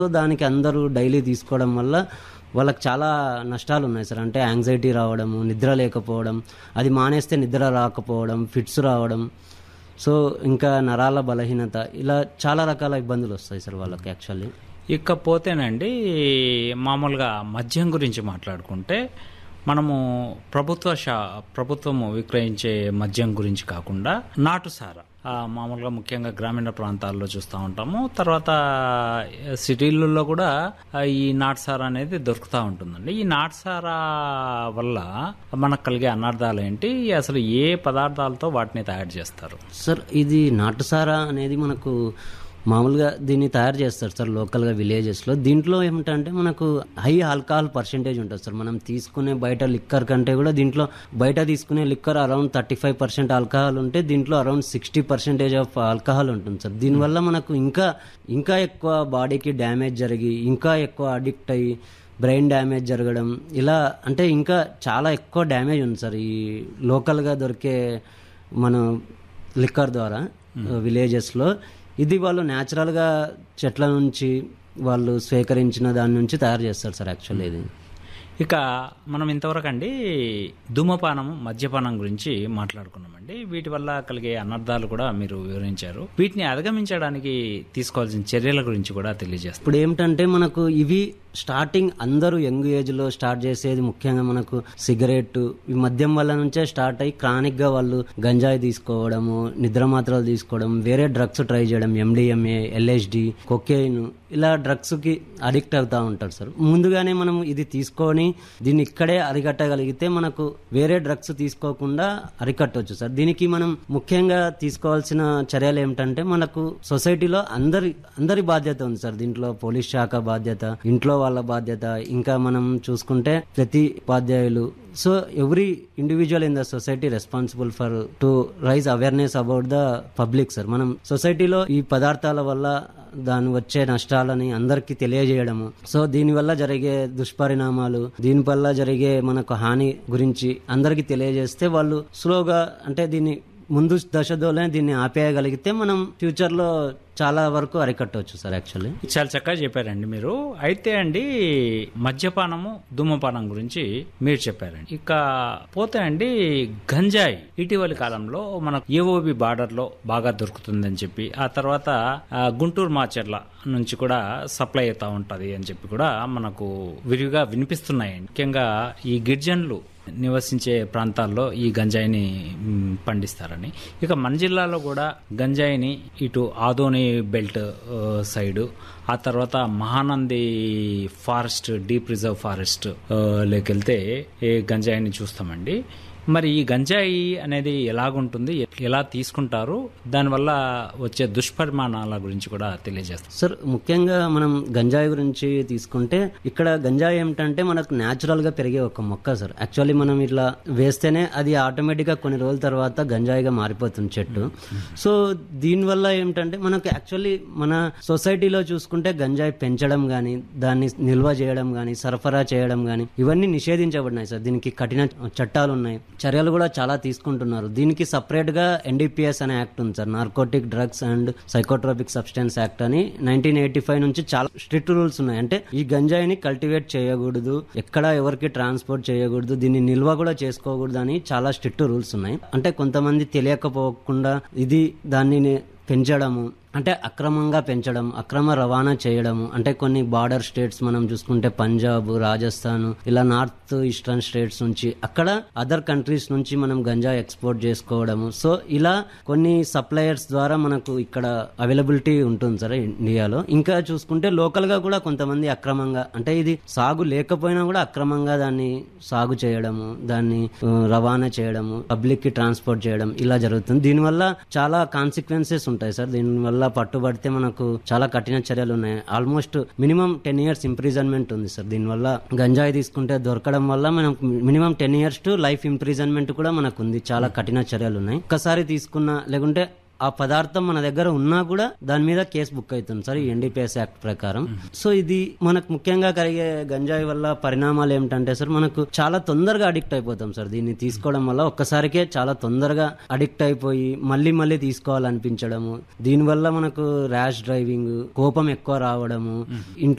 so దానికి అందరూ daily తీసుకోవడం వల్ల వాళ్ళకి చాలా నష్టాలు ఉన్నాయి సార్ అంటే యాంగ్జైటీ రావడము నిద్ర లేకపోవడం అది మానేస్తే నిద్ర రాకపోవడం ఫిట్స్ రావడం సో ఇంకా నరాల బలహీనత ఇలా చాలా రకాల ఇబ్బందులు వస్తాయి సార్ వాళ్ళకి యాక్చువల్లీ ఇకపోతేనండి మామూలుగా మద్యం గురించి మాట్లాడుకుంటే మనము ప్రభుత్వ షా ప్రభుత్వము విక్రయించే మద్యం గురించి కాకుండా నాటుసారా ఆ, మామూలుగా ముఖ్యంగా గ్రామీణ ప్రాంతాల్లో చూస్తూ ఉంటాము తర్వాత సిటీలలో కూడా ఆ, ఈ నాటుసారా అనేది దొరుకుతూ ఉంటుందండి ఈ నాటుసారా వల్ల మనకు కలిగే అనర్థాలు ఏంటి అసలు ఏ పదార్థాలతో వాటిని తయారు చేస్తారు సార్ ఇది నాటుసారా అనేది మనకు మామూలుగా దీన్ని తయారు చేస్తారు సార్ లోకల్గా విలేజెస్లో దీంట్లో ఏమిటంటే మనకు హై ఆల్కహాల్ పర్సెంటేజ్ ఉంటుంది సార్ మనం తీసుకునే బయట లిక్కర్ కంటే కూడా దీంట్లో బయట తీసుకునే liquor around thirty five percent alcohol ఉంటే దీంట్లో around sixty percentage of alcohol ఉంటుంది సార్ దీనివల్ల మనకు ఇంకా ఇంకా ఎక్కువ బాడీకి డ్యామేజ్ జరిగి ఇంకా ఎక్కువ అడిక్ట్ అయ్యి బ్రెయిన్ డ్యామేజ్ జరగడం ఇలా అంటే ఇంకా చాలా ఎక్కువ డ్యామేజ్ ఉంది సార్ ఈ లోకల్గా దొరికే మన లిక్కర్ ద్వారా విలేజెస్లో ఇది వాళ్ళు న్యాచురల్గా చెట్ల నుంచి వాళ్ళు స్వీకరించిన దాని నుంచి తయారు చేస్తారు సార్ యాక్చువల్లీ ఇది ఇక మనం ఇంతవరకు అండి ధూమపానము మద్యపానం గురించి మాట్లాడుకున్నామండి వీటి వల్ల కలిగే అనర్థాలు కూడా మీరు వివరించారు వీటిని అధిగమించడానికి తీసుకోవాల్సిన చర్యల గురించి కూడా తెలియజేస్తారు ఇప్పుడు ఏమిటంటే మనకు ఇవి స్టార్టింగ్ అందరూ యంగ్ ఏజ్ లో స్టార్ట్ చేసేది ముఖ్యంగా మనకు సిగరెట్ ఈ మద్యం వల్ల నుంచే స్టార్ట్ అయ్యి క్రానిక్ గా వాళ్ళు గంజాయి తీసుకోవడము నిద్ర మాత్రలు తీసుకోవడం వేరే డ్రగ్స్ ట్రై చేయడం ఎండిఎంఏ ఎల్ఎస్డి కొకేన్ ఇలా డ్రగ్స్ కి అడిక్ట్ అవుతా ఉంటారు సార్ ముందుగానే మనం ఇది తీసుకొని దీన్ని ఇక్కడే అరికట్టగలిగితే మనకు వేరే డ్రగ్స్ తీసుకోకుండా అరికట్టవచ్చు సార్ దీనికి మనం ముఖ్యంగా తీసుకోవాల్సిన చర్యలు ఏమిటంటే మనకు సొసైటీలో అందరి అందరి బాధ్యత ఉంది సార్ దీంట్లో పోలీస్ శాఖ బాధ్యత ఇంట్లో వాళ్ళ బాధ్యత ఇంకా మనం చూసుకుంటే ప్రతి ఉపాధ్యాయులు so every individual in the society responsible for to raise awareness about the public sir మనం సొసైటీలో ఈ పదార్థాల వల్ల దాని వచ్చే నష్టాలని అందరికీ తెలియజేయడము సో దీనివల్ల జరిగే దుష్పరిణామాలు దీనివల్ల జరిగే మనకు హాని గురించి అందరికీ తెలియజేస్తే వాళ్ళు స్లోగా అంటే దీన్ని ముందు దశలోనే దీన్ని ఆపేయగలిగితే మనం ఫ్యూచర్ లో చాలా వరకు అరికట్టవచ్చు సార్ యాక్చువల్లీ చాలా చక్కగా చెప్పారండి మీరు అయితే అండి మద్యపానము ధూమపానం గురించి మీరు చెప్పారండి ఇక పోతే అండి గంజాయి ఇటీవలి కాలంలో మనకు ఏఓబి బార్డర్ లో బాగా దొరుకుతుందని చెప్పి ఆ తర్వాత ఆ, గుంటూరు మాచర్ల నుంచి కూడా సప్లై అవుతా ఉంటది అని చెప్పి కూడా మనకు విరివిగా వినిపిస్తున్నాయండి ముఖ్యంగా ఈ గిరిజనులు నివసించే ప్రాంతాల్లో ఈ గంజాయిని మ్, పండిస్తారని ఇక మన జిల్లాలో కూడా గంజాయిని ఇటు ఆదోని బెల్ట్ ఆ, సైడు ఆ తర్వాత Mahanandi forest deep reserve forest ఆ, లేకెళ్తే ఈ గంజాయిని చూస్తామండి మరి ఈ గంజాయి అనేది ఎలాగుంటుంది ఎలా తీసుకుంటారు దానివల్ల వచ్చే దుష్పరిమాణాల గురించి కూడా తెలియజేస్తారు సార్ ముఖ్యంగా మనం గంజాయి గురించి తీసుకుంటే ఇక్కడ గంజాయి ఏమిటంటే మనకు న్యాచురల్ గా పెరిగే ఒక మొక్క సార్ యాక్చువల్లీ మనం ఇట్లా వేస్తేనే అది ఆటోమేటిక్ గా కొన్ని రోజుల తర్వాత గంజాయిగా మారిపోతుంది చెట్టు సో దీనివల్ల ఏమిటంటే మనకు యాక్చువల్లీ మన సొసైటీలో చూసుకుంటే గంజాయి పెంచడం కానీ దాన్ని నిల్వ చేయడం కానీ సరఫరా చేయడం కానీ ఇవన్నీ నిషేధించబడినాయి సార్ దీనికి కఠిన చట్టాలు ఉన్నాయి చర్యలు కూడా చాలా తీసుకుంటున్నారు దీనికి సపరేట్ గా ఎన్డీపీఎస్ అనే యాక్ట్ ఉంది sir narcotic drugs and psychotropic substance act అని నైన్టీన్ ఎయిటీ ఫైవ్ నుంచి చాలా స్ట్రిక్ట్ రూల్స్ ఉన్నాయి అంటే ఈ గంజాయిని కల్టివేట్ చేయకూడదు ఎక్కడ ఎవరికి ట్రాన్స్పోర్ట్ చేయకూడదు దీన్ని నిల్వ కూడా చేసుకోకూడదు అని చాలా స్ట్రిక్ట్ రూల్స్ ఉన్నాయి అంటే కొంతమంది తెలియకపోకుండా ఇది దాన్ని పెంచడము అంటే అక్రమంగా పెంచడం అక్రమ రవాణా చేయడము అంటే కొన్ని బార్డర్ స్టేట్స్ మనం చూసుకుంటే పంజాబ్ రాజస్థాన్ ఇలా నార్త్ ఈస్టర్న్ స్టేట్స్ నుంచి అక్కడ అదర్ కంట్రీస్ నుంచి మనం గంజా ఎక్స్పోర్ట్ చేసుకోవడము సో ఇలా కొన్ని సప్లయర్స్ ద్వారా మనకు ఇక్కడ అవైలబిలిటీ ఉంటుంది సార్ ఇండియాలో ఇంకా చూసుకుంటే లోకల్ గా కూడా కొంతమంది అక్రమంగా అంటే ఇది సాగు లేకపోయినా కూడా అక్రమంగా దాన్ని సాగు చేయడము దాన్ని ఆ, రవాణా చేయడము పబ్లిక్ కి ట్రాన్స్పోర్ట్ చేయడం ఇలా జరుగుతుంది దీనివల్ల చాలా కాన్సిక్వెన్సెస్ ఉంటాయి సార్ దీనివల్ల పట్టుబడితే మనకు చాలా కఠిన చర్యలు ఉన్నాయి almost minimum ten years imprisonment ఉంది సార్ దీనివల్ల గంజాయి తీసుకుంటే దొరకడం వల్ల మనం minimum ten years to life imprisonment కూడా మనకు ఉంది చాలా కఠిన చర్యలు ఉన్నాయి ఒక్కసారి తీసుకున్న లేకుంటే ఆ పదార్థం మన దగ్గర ఉన్నా కూడా దాని మీద కేసు బుక్ అవుతుంది సార్ ఈ ఎన్డీపీఎస్ యాక్ట్ ప్రకారం సో ఇది మనకు ముఖ్యంగా కలిగే గంజాయి వల్ల పరిణామాలు ఏమిటంటే సార్ మనకు చాలా తొందరగా అడిక్ట్ అయిపోతాం సార్ దీన్ని తీసుకోవడం వల్ల ఒక్కసారికే చాలా తొందరగా అడిక్ట్ అయిపోయి మళ్ళీ మళ్ళీ తీసుకోవాలనిపించడము దీనివల్ల మనకు ర్యాష్ డ్రైవింగ్ కోపం ఎక్కువ రావడము ఇంట్లో